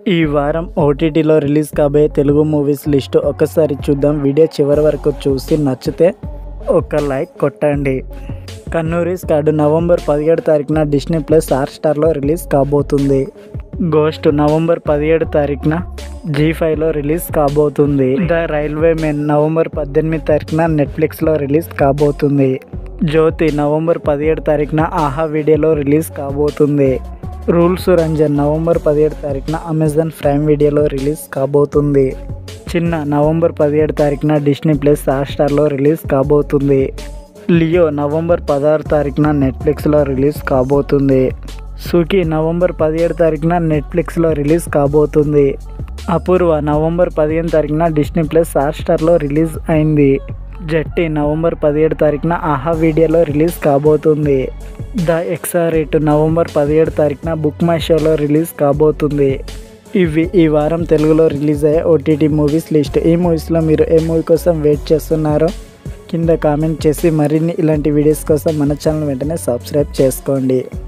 ఈ వారం ఓటీటీలో రిలీజ్ కాబోయే తెలుగు మూవీస్ లిస్టు ఒకసారి చూద్దాం వీడియో చివరి వరకు చూసి నచ్చితే ఒక లైక్ కొట్టండి కన్నూరి స్కాడ్ నవంబర్ పదిహేడు తారీఖున డిస్నీ ప్లస్ హాట్స్టార్లో రిలీజ్ కాబోతుంది గోస్ట్ నవంబర్ పదిహేడు తారీఖున జీ ఫైవ్లో రిలీజ్ కాబోతుంది ద రైల్వే మెన్ నవంబర్ పద్దెనిమిది తారీఖున నెట్ఫ్లిక్స్లో రిలీజ్ కాబోతుంది జ్యోతి నవంబర్ పదిహేడు తారీఖున ఆహా వీడియోలో రిలీజ్ కాబోతుంది రూల్స్ రంజన్ నవంబర్ పదిహేడు తారీఖున అమెజాన్ ప్రైమ్ వీడియోలో రిలీజ్ కాబోతుంది చిన్న నవంబర్ పదిహేడు తారీఖున డిస్నీ ప్లస్ హాట్స్టార్లో రిలీజ్ కాబోతుంది లియో నవంబర్ పదహారు తారీఖున నెట్ఫ్లిక్స్లో రిలీజ్ కాబోతుంది సుఖీ నవంబర్ పదిహేడు తారీఖున నెట్ఫ్లిక్స్లో రిలీజ్ కాబోతుంది అపూర్వ నవంబర్ పదిహేను తారీఖున డిస్నీ ప్లస్ హాట్స్టార్లో రిలీజ్ అయింది జట్టి నవంబర్ పదిహేడు తారీఖున ఆహా వీడియోలో రిలీజ్ కాబోతుంది ద ఎక్సారేట్ నవంబర్ పదిహేడు తారీఖున బుక్ మై షోలో రిలీజ్ కాబోతుంది ఇవి ఈ వారం తెలుగులో రిలీజ్ అయ్యే ఓటీటీ మూవీస్ లిస్ట్ ఈ మూవీస్లో మీరు ఏ మూవీ కోసం వెయిట్ చేస్తున్నారో కింద కామెంట్ చేసి మరిన్ని ఇలాంటి వీడియోస్ కోసం మన ఛానల్ వెంటనే సబ్స్క్రైబ్ చేసుకోండి